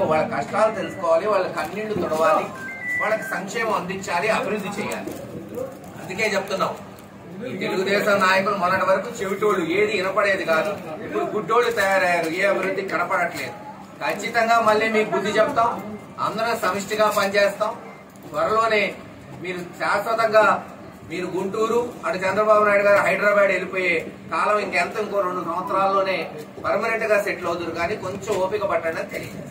వాళ్ళ కష్టాలు తెలుసుకోవాలి వాళ్ళ కన్నీళ్లు తుడవాలి వాళ్ళకి సంక్షేమం అందించాలి అభివృద్ధి చేయాలి అందుకే చెప్తున్నాం ఈ తెలుగుదేశం నాయకులు మొన్నటి వరకు చెవిటోళ్ళు ఏది వినపడేది కాదు ఇప్పుడు గుడ్డోళ్ళు తయారయ్యారు ఏ అభివృద్ధి కనపడట్లేదు ఖచ్చితంగా మళ్ళీ మీకు బుద్ధి చెప్తాం అందరం సమిష్టిగా పనిచేస్తాం త్వరలోనే మీరు శాశ్వతంగా మీరు గుంటూరు అటు చంద్రబాబు నాయుడు గారు హైదరాబాద్ వెళ్ళిపోయే కాలం ఇంకెంత ఇంకో రెండు సంవత్సరాల్లోనే పర్మనెంట్ గా సెటిల్ అవుతురు కానీ కొంచెం ఓపిక పట్టండి అని తెలియదు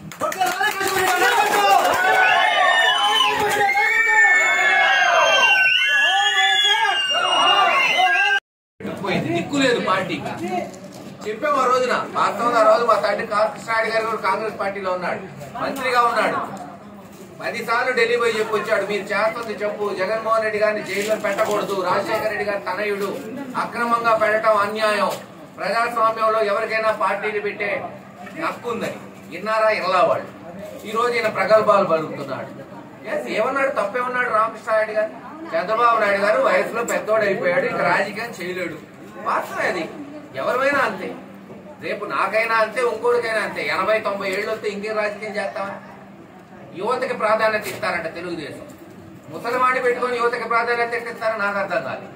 పోయింది దిక్కు లేదు పార్టీకి చెప్పాము ఆ రోజున వాస్తవంగా ఆ రోజు మా తండ్రి కృష్ణారెడ్డి గారు కూడా కాంగ్రెస్ పార్టీలో ఉన్నాడు మంత్రిగా ఉన్నాడు పది సార్లు ఢిల్లీ పోయి చెప్పొచ్చాడు మీరు చేస్తుంది చెప్పు జగన్మోహన్ రెడ్డి గారిని జైల్లో పెట్టకూడదు రాజశేఖర రెడ్డి గారి తనయుడు అక్రమంగా పెట్టడం అన్యాయం ప్రజాస్వామ్యంలో ఎవరికైనా పార్టీలు పెట్టే హక్కు ఉందని విన్నారా ఇలా వాళ్ళు ఈ రోజు ఈయన ప్రగల్భాలు పలుకుతున్నాడు Yes, ఏమన్నాడు తప్పేమన్నాడు రామకృష్ణారెడ్డి గారు చంద్రబాబు నాయుడు గారు వయసులో పెద్దోడు అయిపోయాడు ఇంకా రాజకీయం చేయలేడు వాస్తవే అది ఎవరిమైనా అంతే రేపు నాకైనా అంతే ఇంకోటికైనా అంతే ఎనభై తొంభై ఏళ్ళు వస్తే ఇంకేం రాజకీయం చేస్తావా యువతకి ప్రాధాన్యత ఇస్తారంట తెలుగుదేశం ముసలిమాడి పెట్టుకొని యువతకి ప్రాధాన్యత ఇస్తారని నాకు అర్థం కాదు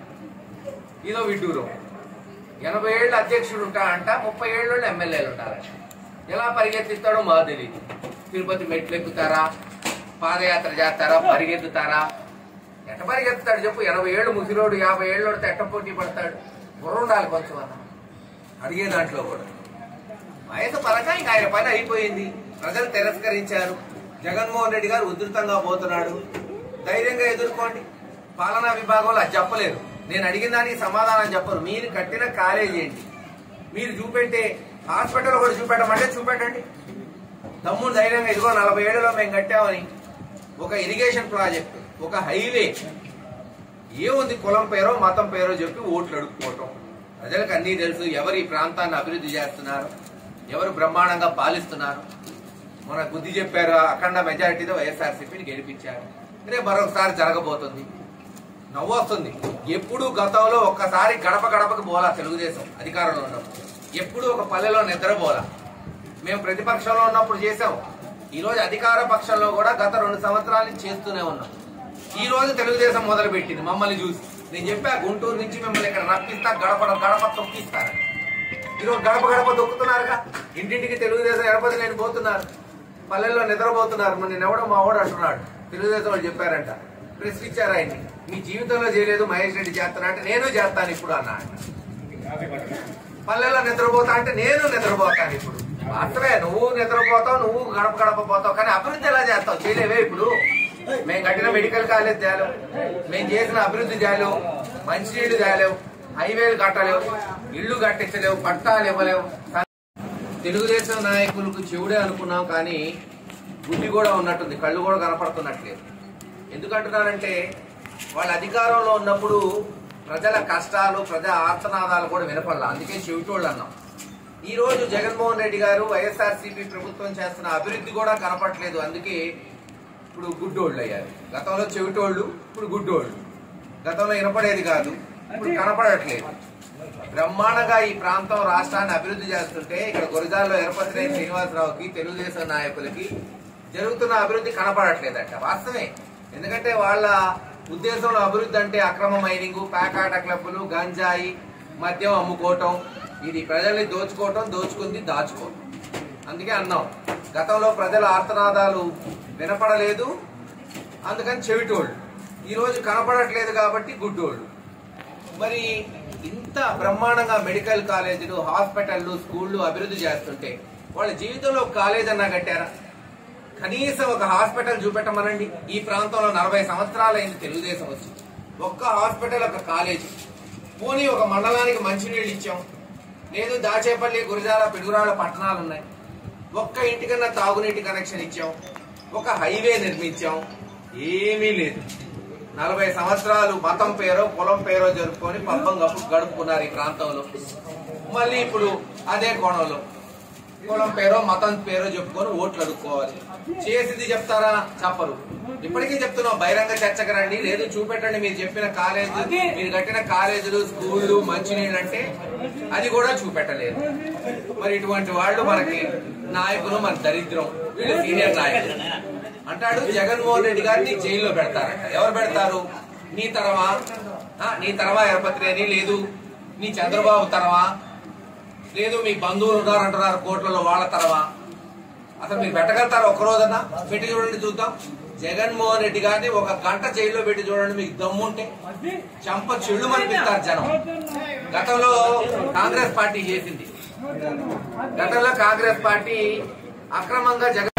ఇదో విడ్డూరం ఎనభై ఏళ్ళు అధ్యక్షుడు ఉంటాడంట ముప్పై ఏళ్ళు ఎమ్మెల్యేలు ఉంటారంట ఎలా పరిగెత్తిస్తాడో మాకు తెలియదు తిరుపతి మెట్లు ఎక్కుతారా పాదయాత్ర చేస్తారా పరిగెత్తుతారా ఎట్ట పరిగెత్తుతాడు చెప్పు ఎనభై ఏళ్ళు ముసిలోడు యాభై ఏళ్ళు పడితే ఎట్ట పోటీ పడతాడు బుర్ర ఉండాలి కొంచెం అన్న అడిగే దాంట్లో కూడా వయసు పరంగా ఇంకా ఆయన పని అయిపోయింది ప్రజలు తిరస్కరించారు జగన్మోహన్ రెడ్డి గారు ఉధృతంగా పోతున్నాడు ధైర్యంగా ఎదుర్కోండి పాలనా విభాగంలో అది చెప్పలేరు నేను అడిగిన దానికి సమాధానం చెప్పరు మీరు కట్టిన కాలేజీ ఏంటి మీరు చూపెట్టే హాస్పిటల్ కూడా చూపెట్టమంటే చూపెట్టండి తమ్ముడు ధైర్యంగా ఇదిగో నలభై ఏళ్ళలో మేము కట్టామని ఒక ఇరిగేషన్ ప్రాజెక్ట్ ఒక హైవే ఏముంది కులం పేరో మతం పేరో చెప్పి ఓట్లు అడుక్కోవటం ప్రజలకు అన్నీ తెలుసు ఎవరు ఈ ప్రాంతాన్ని అభివృద్ధి చేస్తున్నారు ఎవరు బ్రహ్మాండంగా పాలిస్తున్నారు మన బుద్ధి చెప్పారు అఖండ మెజారిటీతో వైఎస్ఆర్సీపీని గెలిపించారు రేపు మరొకసారి జరగబోతుంది నవ్వు వస్తుంది ఎప్పుడు గతంలో ఒక్కసారి గడప గడపకు పోలా తెలుగుదేశం అధికారంలో ఉన్నప్పుడు ఎప్పుడు ఒక పల్లెలో నిద్రపోలా మేము ప్రతిపక్షంలో ఉన్నప్పుడు చేసాం ఈ రోజు అధికార పక్షంలో కూడా గత రెండు సంవత్సరాల నుంచి చేస్తూనే ఉన్నాం ఈ రోజు తెలుగుదేశం మొదలు పెట్టింది మమ్మల్ని చూసి నేను చెప్పా గుంటూరు నుంచి మిమ్మల్ని ఇక్కడ రప్పిస్తా గడప గడప తొక్కిస్తారని ఈరోజు గడప గడప దొక్కుతున్నారుగా ఇంటింటికి తెలుగుదేశం ఎడపది నేను పోతున్నారు పల్లెల్లో నిద్రపోతున్నారు మరి నేను ఎవడో మా వాడు అంటున్నాడు తెలుగుదేశం వాళ్ళు చెప్పారంట ప్రశ్న ఇచ్చారు ఆయన్ని మీ జీవితంలో చేయలేదు మహేష్ రెడ్డి చేస్తాను అంటే నేను చేస్తాను ఇప్పుడు అన్నా ఆయన. పల్లెల్లో నిద్రపోతా అంటే నేను నిద్రపోతాను ఇప్పుడు వాస్తవే నువ్వు నిద్రపోతావు నువ్వు గడప గడప పోతావు కానీ అభివృద్ధి ఎలా చేస్తావు చేయలేవే ఇప్పుడు మేము కట్టిన మెడికల్ కాలేజ్ తేలేవు మేము చేసిన అభివృద్ధి చేయలేవు మంచినీళ్లు తేలేవు హైవేలు కట్టలేవు ఇళ్లు కట్టించలేవు పట్టాలు ఇవ్వలేవు తెలుగుదేశం నాయకులకు చెవుడే అనుకున్నాం కానీ బుద్ధి కూడా ఉన్నట్టుంది కళ్ళు కూడా కనపడుతున్నట్లేదు ఎందుకంటున్నారంటే వాళ్ళ అధికారంలో ఉన్నప్పుడు ప్రజల కష్టాలు ప్రజా ఆర్తనాదాలు కూడా వినపడాల అందుకే చెవిటోళ్ళు అన్నాం ఈ రోజు జగన్మోహన్ రెడ్డి గారు వైఎస్ఆర్సీపీ ప్రభుత్వం చేస్తున్న అభివృద్ధి కూడా కనపట్లేదు అందుకే ఇప్పుడు గుడ్డోళ్ళు అయ్యారు గతంలో చెవిటోళ్ళు ఇప్పుడు గుడ్డోళ్ళు గతంలో వినపడేది కాదు ఇప్పుడు కనపడట్లేదు బ్రహ్మాండంగా ఈ ప్రాంతం రాష్ట్రాన్ని అభివృద్ధి చేస్తుంటే ఇక్కడ గురజాల్లో ఎరపతిరేని శ్రీనివాసరావుకి తెలుగుదేశం నాయకులకి జరుగుతున్న అభివృద్ధి కనపడట్లేదట వాస్తవే ఎందుకంటే వాళ్ళ ఉద్దేశంలో అభివృద్ధి అంటే అక్రమ మైనింగ్ ప్యాకాట క్లబ్బులు గంజాయి మద్యం అమ్ముకోవటం ఇది ప్రజల్ని దోచుకోవటం దోచుకుంది దాచుకోవటం అందుకే అన్నాం గతంలో ప్రజల ఆర్తనాదాలు వినపడలేదు అందుకని చెవిటోళ్ళు ఈ రోజు కనపడట్లేదు కాబట్టి గుడ్డోళ్ళు మరి ఇంత బ్రహ్మాండంగా మెడికల్ కాలేజీలు హాస్పిటళ్ళు స్కూళ్ళు అభివృద్ధి చేస్తుంటే వాళ్ళ జీవితంలో ఒక కాలేజ్ అన్నా కట్టారా కనీసం ఒక హాస్పిటల్ చూపెట్టమనండి ఈ ప్రాంతంలో నలభై సంవత్సరాలైంది తెలుగుదేశం వచ్చి ఒక్క హాస్పిటల్ ఒక కాలేజ్ పోనీ ఒక మండలానికి మంచినీళ్ళు ఇచ్చాం లేదు దాచేపల్లి గురజాల పిడుగురాల పట్టణాలు ఉన్నాయి ఒక్క ఇంటికన్నా తాగునీటి కనెక్షన్ ఇచ్చాం ఒక హైవే నిర్మించాం ఏమీ లేదు నలభై సంవత్సరాలు మతం పేరో కులం పేరో జరుపుకొని పబ్బం గప్పు గడుపుకున్నారు ఈ ప్రాంతంలో మళ్ళీ ఇప్పుడు అదే కోణంలో కులం పేరో మతం పేరో చెప్పుకొని ఓట్లు అడుక్కోవాలి చేసింది చెప్తారా చెప్పరు ఇప్పటికీ చెప్తున్నాం బహిరంగ చర్చకు రండి లేదు చూపెట్టండి మీరు చెప్పిన కాలేజ్ మీరు కట్టిన కాలేజీలు స్కూళ్ళు మంచినీళ్ళు అంటే అది కూడా చూపెట్టలేదు మరి ఇటువంటి వాళ్ళు మనకి నాయకులు మన దరిద్రం వీళ్ళు సీనియర్ నాయకులు అంటాడు జగన్మోహన్ రెడ్డి గారిని జైల్లో పెడతారట ఎవరు పెడతారు నీ తరమా ఆ, నీ తరమా ఎరపత్రి అని లేదు నీ చంద్రబాబు తరమా లేదు మీ బంధువులు ఉన్నారంటున్నారు కోట్లలో వాళ్ళ తరమా అసలు మీరు పెట్టగలుగుతారు ఒక్క రోజన్నా పెట్టి చూడండి చూద్దాం జగన్మోహన్ రెడ్డి గారిని ఒక గంట జైల్లో పెట్టి చూడండి మీకు దమ్ముంటే చంప చెళ్ళు మనిపిస్తారు జనం గతంలో కాంగ్రెస్ పార్టీ చేసింది గతంలో కాంగ్రెస్ పార్టీ అక్రమంగా జగన్